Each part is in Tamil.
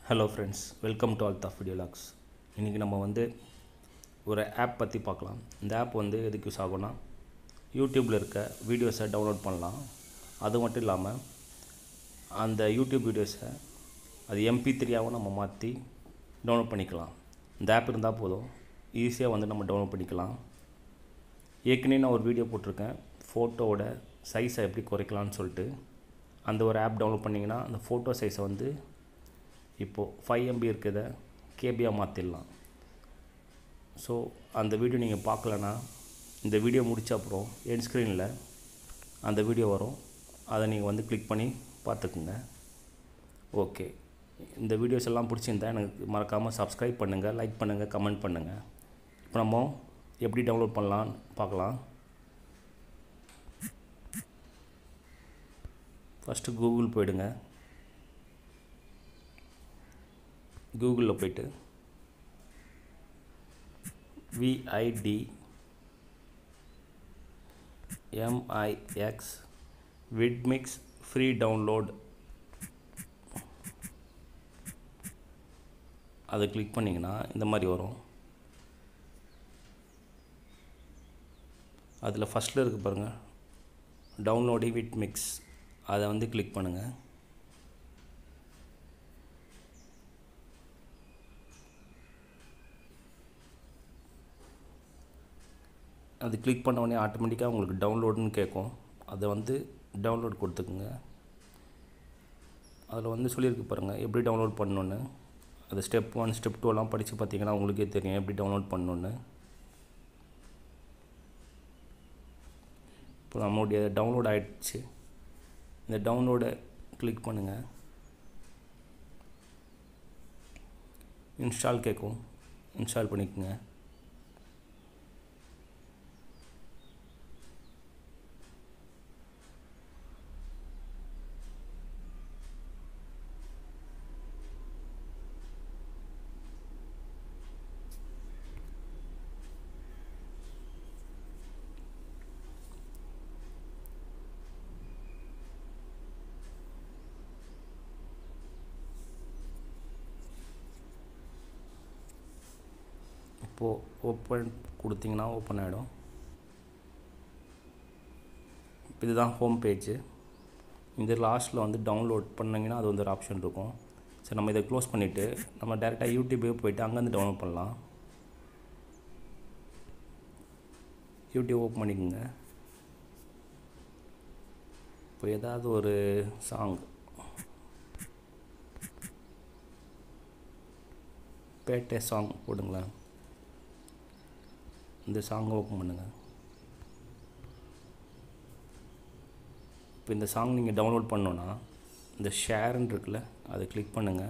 hello friends welcome to Altaf video logs இன்றைக்கி நம்ம வந்து ஒரு ஆப் பற்றி பார்க்கலாம் இந்த ஆப் வந்து எதுக்கு யூஸ் ஆகும்னா யூடியூப்பில் இருக்க வீடியோஸை டவுன்லோட் பண்ணலாம் அது மட்டும் இல்லாமல் அந்த யூடியூப் வீடியோஸை அது எம்பி த்ரீயாகவும் நம்ம மாற்றி டவுன்லோட் பண்ணிக்கலாம் இந்த ஆப் இருந்தால் போதும் ஈஸியாக வந்து நம்ம டவுன்லோட் பண்ணிக்கலாம் ஏற்கனவே நான் ஒரு வீடியோ போட்டிருக்கேன் ஃபோட்டோவோட சைஸை எப்படி குறைக்கலாம்னு சொல்லிட்டு அந்த ஒரு ஆப் டவுன்லோட் பண்ணிங்கன்னா அந்த ஃபோட்டோ சைஸை வந்து இப்போது ஃபைவ் எம்பி இருக்கிறத கேபியாக மாற்றிடலாம் ஸோ அந்த வீடியோ நீங்கள் பார்க்கலன்னா இந்த வீடியோ முடிச்ச அப்புறம் என் ஸ்க்ரீனில் அந்த வீடியோ வரும் அதை நீங்கள் வந்து கிளிக் பண்ணி பார்த்துக்குங்க ஓகே இந்த வீடியோஸ் எல்லாம் பிடிச்சிருந்தா எனக்கு மறக்காமல் சப்ஸ்கிரைப் பண்ணுங்கள் லைக் பண்ணுங்கள் கமெண்ட் பண்ணுங்கள் இப்போ நம்ம எப்படி டவுன்லோட் பண்ணலான்னு பார்க்கலாம் ஃபஸ்ட்டு கூகுள் போயிடுங்க கூகுளில் போயிட்டு V I D M I X Vidmix free download அதை கிளிக் பண்ணிங்கன்னா இந்த மாதிரி வரும் அதில் ஃபஸ்ட்டில் இருக்குது பாருங்கள் டவுன்லோடி விட் மிக்ஸ் அதை வந்து கிளிக் பண்ணுங்கள் அது கிளிக் பண்ண உடனே ஆட்டோமேட்டிக்காக உங்களுக்கு டவுன்லோடுன்னு கேட்கும் அதை வந்து டவுன்லோட் கொடுத்துக்குங்க அதில் வந்து சொல்லியிருக்கு பாருங்கள் எப்படி டவுன்லோட் பண்ணணுன்னு அது ஸ்டெப் ஒன் ஸ்டெப் டூலாம் படித்து பார்த்தீங்கன்னா உங்களுக்கே தெரியும் எப்படி டவுன்லோட் பண்ணணுன்னு இப்போ நம்மளுடைய டவுன்லோட் ஆகிடுச்சு இந்த டவுன்லோடை கிளிக் பண்ணுங்கள் இன்ஸ்டால் கேட்கும் இன்ஸ்டால் பண்ணிக்கோங்க இப்போது ஓப்பன் கொடுத்தீங்கன்னா ஓப்பன் ஆகிடும் இதுதான் ஹோம் பேஜு இந்த லாஸ்ட்டில் வந்து டவுன்லோட் பண்ணிங்கன்னா அது வந்து ஒரு ஆப்ஷன் இருக்கும் சரி நம்ம இதை க்ளோஸ் பண்ணிவிட்டு நம்ம டேரெக்டாக யூடியூபே போயிட்டு அங்கேருந்து டவுன்லோட் பண்ணலாம் யூடியூப் ஓப்பன் பண்ணிக்கோங்க இப்போ ஏதாவது ஒரு சாங் பேட்டை சாங் போடுங்களேன் இந்த சாங்கை ஓப்பன் பண்ணுங்கள் இப்போ இந்த சாங் நீங்கள் டவுன்லோட் பண்ணோன்னா இந்த ஷேர்ன்னு இருக்குல்ல அதை கிளிக் பண்ணுங்கள்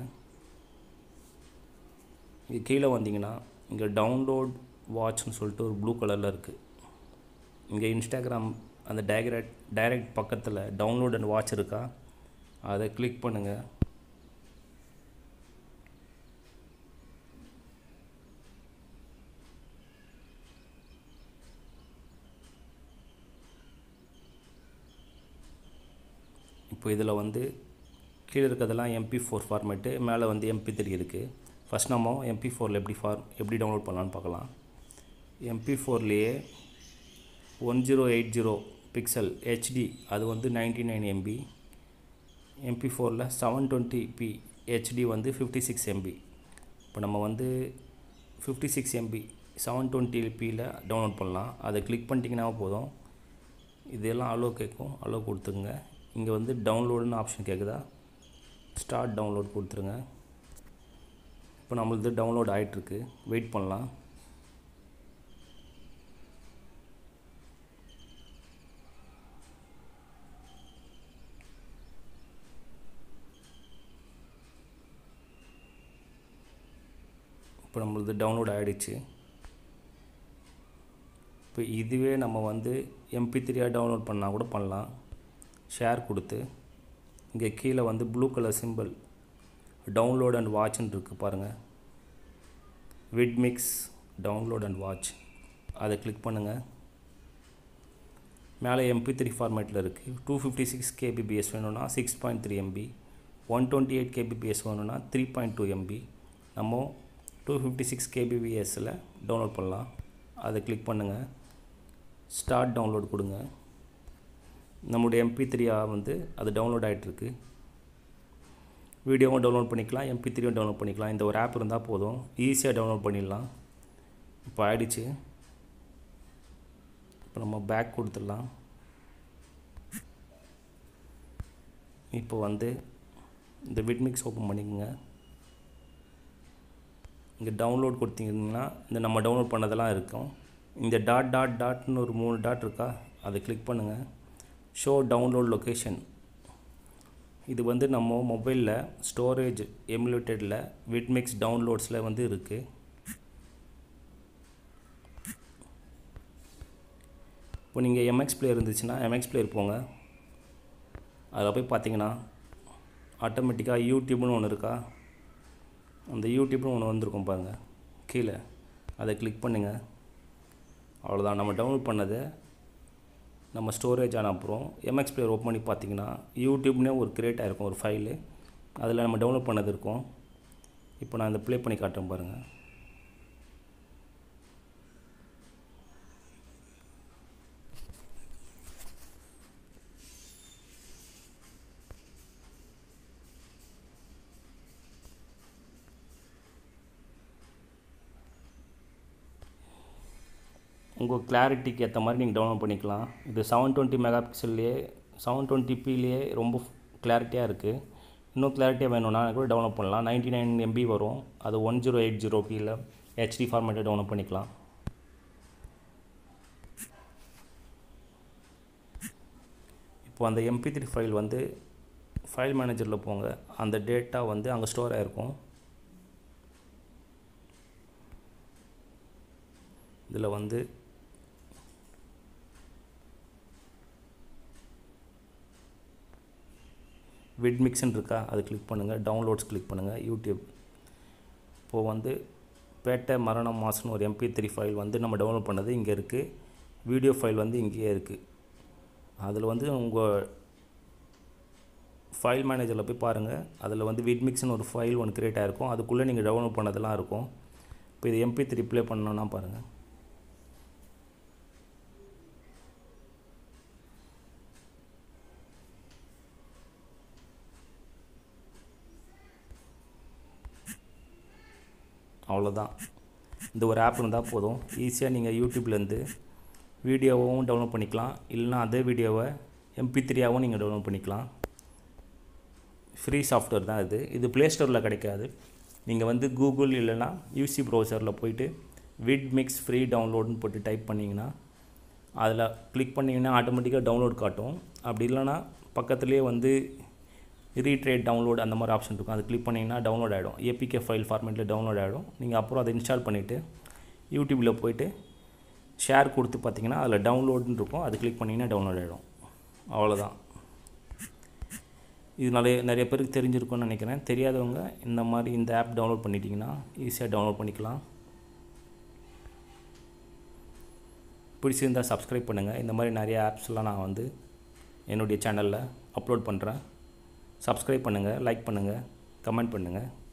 இங்கே கீழே வந்தீங்கன்னா இங்கே டவுன்லோட் வாட்ச்னு சொல்லிட்டு ஒரு ப்ளூ கலரில் இருக்குது இங்கே இன்ஸ்டாகிராம் அந்த டைரக்ட் டைரக்ட் பக்கத்தில் டவுன்லோட் அண்ட் வாட்ச் இருக்கா அதை கிளிக் பண்ணுங்கள் இப்போ இதில் வந்து கீழே இருக்கிறதெல்லாம் எம்பி ஃபோர் ஃபார்மேட்டு மேலே வந்து எம்பி த்ரீ இருக்குது ஃபஸ்ட் நம்ம எம்பி ஃபோரில் எப்படி ஃபார் எப்படி டவுன்லோட் பண்ணலான்னு பார்க்கலாம் எம்பி ஃபோர்லேயே one zero eight zero pixel H D அது வந்து நைன்டி நைன் எம்பி எம்பி ஃபோரில் செவன் டுவெண்ட்டி பி ஹெச்டி வந்து ஃபிஃப்டி சிக்ஸ் எம்பி இப்போ நம்ம வந்து fifty six M P seven twenty பியில் டவுன்லோட் பண்ணலாம் அதை கிளிக் பண்ணிட்டீங்கன்னா போதும் இதெல்லாம் அலோ கேட்கும் அலோ கொடுத்துங்க இங்கே வந்து டவுன்லோடுன்னு ஆப்ஷன் கேட்குதா ஸ்டார்ட் டவுன்லோட் கொடுத்துருங்க இப்போ நம்மளுது டவுன்லோட் ஆகிட்டுருக்கு வெயிட் பண்ணலாம் இப்போ நம்மளது டவுன்லோட் ஆகிடுச்சு இப்போ இதுவே நம்ம வந்து எம்பி த்ரீயாக டவுன்லோட் பண்ணால் கூட பண்ணலாம் ஷேர் கொடுத்து இங்கே கீழே வந்து blue colour simple download and வாட்ச்னு இருக்குது பாருங்கள் விட்மிக்ஸ் டவுன்லோட் அண்ட் வாட்ச் அதை கிளிக் பண்ணுங்கள் மேலே எம்பி த்ரீ ஃபார்மேட்டில் இருக்குது டூ ஃபிஃப்டி சிக்ஸ் கேபிபிஎஸ் வேணும்னா six point three M P one twenty eight K B P S வேணும்னா த்ரீ பாயிண்ட் டூ எம்பி நம்ம டூ ஃபிஃப்டி சிக்ஸ் கேபிபிஎஸ்ஸில் டவுன்லோட் பண்ணலாம் அதை கிளிக் பண்ணுங்கள் ஸ்டார்ட் டவுன்லோட் கொடுங்க நம்முடைய எம்பி த்ரீயாக வந்து அது டவுன்லோட் ஆகிட்டுருக்கு வீடியோவும் டவுன்லோட் பண்ணிக்கலாம் எம்பி த்ரீயும் டவுன்லோட் பண்ணிக்கலாம் இந்த ஒரு ஆப் இருந்தால் போதும் ஈஸியாக டவுன்லோட் பண்ணிடலாம் இப்போ ஆயிடுச்சு இப்போ நம்ம பேக் கொடுத்துடலாம் இப்போ வந்து இந்த விட்மிக்ஸ் ஓப்பன் பண்ணிக்கோங்க இங்கே டவுன்லோட் கொடுத்தீங்கன்னா இந்த நம்ம டவுன்லோட் பண்ணதெல்லாம் இருக்கும் இந்த டாட் டாட் டாட்னு ஒரு மூணு டாட் இருக்கா அதை கிளிக் பண்ணுங்கள் ஷோ டவுன்லோட் லொக்கேஷன் இது வந்து நம்ம மொபைலில் ஸ்டோரேஜ் எமுலேட்டடில் விட்மிக்ஸ் டவுன்லோட்ஸில் வந்து இருக்குது இப்போ நீங்கள் எம்எக்ஸ் பிளேயர் இருந்துச்சுன்னா எம்எக்ஸ் பிளேயர் போங்க அதில் போய் பார்த்தீங்கன்னா ஆட்டோமேட்டிக்காக யூடியூப்னு ஒன்று இருக்கா அந்த யூடியூப்னு ஒன்று வந்திருக்கும் பாருங்கள் கீழே அதை கிளிக் பண்ணுங்கள் அவ்வளோதான் நம்ம டவுன்லோட் பண்ணது நம்ம ஸ்டோரேஜ் ஆன அப்புறம் எம்எக்ஸ் பிளேயர் ஓப்பன் பண்ணி பார்த்தீங்கன்னா யூடியூப்னே ஒரு கிரியேட் ஆகிருக்கும் ஒரு ஃபைலு அதில் நம்ம டவுன்லோட் பண்ணது இருக்கும் இப்போ நான் இந்த ப்ளே பண்ணி காட்டுறேன் பாருங்கள் உங்கள் கிளாரிட்டிக்கு ஏற்ற மாதிரி நீங்கள் டவுன்லோட் பண்ணிக்கலாம் இது செவன் டுவெண்ட்டி மெகா பிக்சல்லையே செவன் டுவெண்ட்டி பிலேயே ரொம்ப கிளாரிட்டியாக இருக்குது இன்னும் கிளாரிட்டியாக வேணும்னா கூட டவுன்லோட் பண்ணலாம் நைன்ட்டி நைன் எம்பி வரும் அது ஒன் ஜீரோ எயிட் ஜீரோ பியில் ஹெச்டி ஃபார்மேட்டை டவுன்லோட் பண்ணிக்கலாம் இப்போ அந்த எம்பி த்ரீ ஃபைல் வந்து ஃபைல் மேனேஜரில் போங்க அந்த டேட்டா வந்து அங்கே ஸ்டோர் ஆகிருக்கும் இதில் வந்து விட் மிக்ஸ்ன்னு இருக்கா அது கிளிக் பண்ணுங்கள் டவுன்லோட்ஸ் கிளிக் பண்ணுங்கள் யூடியூப் இப்போது வந்து பேட்டை மரணம் மாசம்னு ஒரு எம்பி த்ரீ ஃபைல் வந்து நம்ம டவுன்லோட் பண்ணது இங்கே இருக்குது வீடியோ ஃபைல் வந்து இங்கேயே இருக்குது அதில் வந்து உங்கள் ஃபைல் மேனேஜரில் போய் பாருங்கள் அதில் வந்து விட்மிக்ஸ்னு ஒரு ஃபைல் ஒன்று க்ரியேட் ஆகிருக்கும் அதுக்குள்ளே நீங்கள் டவுன்லோட் பண்ணதெல்லாம் இருக்கும் இப்போ இது எம்பி த்ரீ ப்ளே பண்ணோன்னா பாருங்கள் அவ்வளோதான் இந்த ஒரு ஆப் இருந்தால் போதும் ஈஸியாக நீங்கள் யூடியூப்லேருந்து வீடியோவும் டவுன்லோட் பண்ணிக்கலாம் இல்லைனா அதே வீடியோவை எம்பி த்ரீயாகவும் நீங்கள் டவுன்லோட் பண்ணிக்கலாம் ஃப்ரீ சாஃப்ட்வேர் தான் இது இது ப்ளே ஸ்டோரில் கிடைக்காது நீங்கள் வந்து கூகுள் இல்லைனா யூசி ப்ரௌசரில் போயிட்டு விட் மிக்ஸ் ஃப்ரீ டவுன்லோடுன்னு போட்டு டைப் பண்ணிங்கன்னா அதில் கிளிக் பண்ணிங்கன்னா ஆட்டோமேட்டிக்காக டவுன்லோட் காட்டும் அப்படி இல்லைனா பக்கத்துலேயே வந்து ரீட்ரேட் டவுன்லோட் அந்த மாதிரி ஆப்ஷன் இருக்கும் அது கிளிக் பண்ணிங்கன்னா டவுன்லோட் ஆகிடும் ஏபிகே ஃபைல் ஃபார்மேட்டில் டவுன்லோட் ஆகிடும் நீங்கள் அப்புறம் அதை இன்ஸ்டால் பண்ணிவிட்டு யூடியூப்பில் போயிட்டு ஷேர் கொடுத்து பார்த்தீங்கன்னா அதில் டவுன்லோடுன்னு இருக்கும் அது கிளிக் பண்ணிங்கன்னா டவுன்லோட் ஆகிடும் அவ்வளோதான் இது நிறைய நிறைய பேருக்கு தெரிஞ்சிருக்கும்னு நினைக்கிறேன் தெரியாதவங்க இந்த மாதிரி இந்த ஆப் டவுன்லோட் பண்ணிட்டீங்கன்னா ஈஸியாக டவுன்லோட் பண்ணிக்கலாம் பிடிச்சிருந்தால் சப்ஸ்கிரைப் பண்ணுங்கள் இந்த மாதிரி நிறைய ஆப்ஸ்லாம் நான் வந்து என்னுடைய சேனலில் அப்லோட் பண்ணுறேன் சப்ஸ்கிரைப் பண்ணுங்கள் லைக் பண்ணுங்கள் கமெண்ட் பண்ணுங்கள்